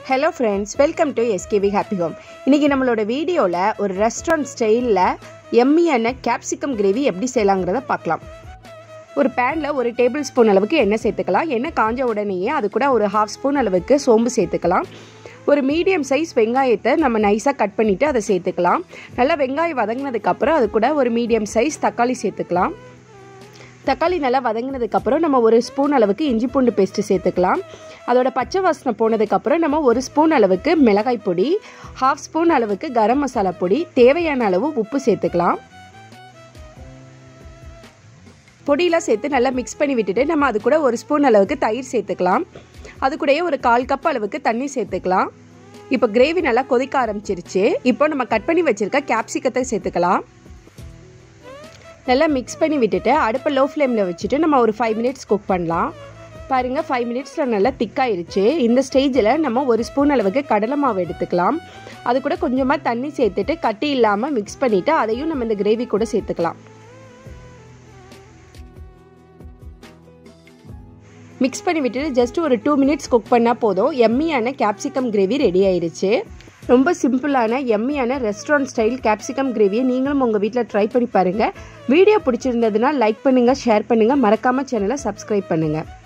hello friends welcome to SKV happy home இன்றைக்கி நம்மளோட வீடியோவில் ஒரு ரெஸ்டாரண்ட் ஸ்டைலில் எம்மியான கேப்சிகம் கிரேவி எப்படி செய்யலாங்கிறத பார்க்கலாம் ஒரு பேனில் ஒரு டேபிள் ஸ்பூன் அளவுக்கு எண்ணெய் சேர்த்துக்கலாம் எண்ணெய் காஞ்ச உடனேயே அது கூட ஒரு ஹாஃப் ஸ்பூன் அளவுக்கு சோம்பு சேர்த்துக்கலாம் ஒரு மீடியம் சைஸ் வெங்காயத்தை நம்ம நைஸாக கட் பண்ணிவிட்டு அதை சேர்த்துக்கலாம் நல்லா வெங்காயம் வதங்கினதுக்கப்புறம் அது கூட ஒரு மீடியம் சைஸ் தக்காளி சேர்த்துக்கலாம் தக்காளி நல்லா வதங்கினதுக்கப்புறம் நம்ம ஒரு ஸ்பூன் அளவுக்கு இஞ்சி பூண்டு பேஸ்ட்டு சேர்த்துக்கலாம் அதோட பச்சை வாசனை போனதுக்கப்புறம் நம்ம ஒரு ஸ்பூன் அளவுக்கு மிளகாய் பொடி ஹாஃப் ஸ்பூன் அளவுக்கு கரம் மசாலா பொடி தேவையான அளவு உப்பு சேர்த்துக்கலாம் பொடியெலாம் சேர்த்து நல்லா மிக்ஸ் பண்ணி விட்டுட்டு நம்ம அது கூட ஒரு ஸ்பூன் அளவுக்கு தயிர் சேர்த்துக்கலாம் அது கூடயே ஒரு கால் கப் அளவுக்கு தண்ணி சேர்த்துக்கலாம் இப்போ கிரேவி நல்லா கொதிக்க ஆரம்பிச்சிருச்சு இப்போ நம்ம கட் பண்ணி வச்சுருக்க கேப்சிகத்தை சேர்த்துக்கலாம் நல்லா மிக்ஸ் பண்ணி விட்டுட்டு அடுப்பை லோ ஃப்ளேமில் வச்சுட்டு நம்ம ஒரு ஃபைவ் மினிட்ஸ் குக் பண்ணலாம் பாருங்கள் ஃபைவ் மினிட்ஸில் நல்லா திக்காயிருச்சு இந்த ஸ்டேஜில் நம்ம ஒரு ஸ்பூன் அளவுக்கு கடலை மாவு எடுத்துக்கலாம் அது கூட கொஞ்சமாக தண்ணி சேர்த்துட்டு கட்டி இல்லாமல் மிக்ஸ் பண்ணிவிட்டு அதையும் நம்ம இந்த கிரேவி கூட சேர்த்துக்கலாம் மிக்ஸ் பண்ணி விட்டுட்டு ஜஸ்ட் ஒரு டூ மினிட்ஸ் குக் பண்ணால் போதும் எம்மியான கேப்சிகம் கிரேவி ரெடி ஆயிடுச்சு ரொம்ப சிம்பிளான எம்மியான ரெஸ்டாரண்ட் ஸ்டைல் கேப்சிகம் கிரேவியை நீங்களும் உங்கள் வீட்டில் ட்ரை பண்ணி பாருங்கள் வீடியோ பிடிச்சிருந்ததுன்னா லைக் பண்ணுங்கள் ஷேர் பண்ணுங்கள் மறக்காமல் சேனலை சப்ஸ்கிரைப் பண்ணுங்கள்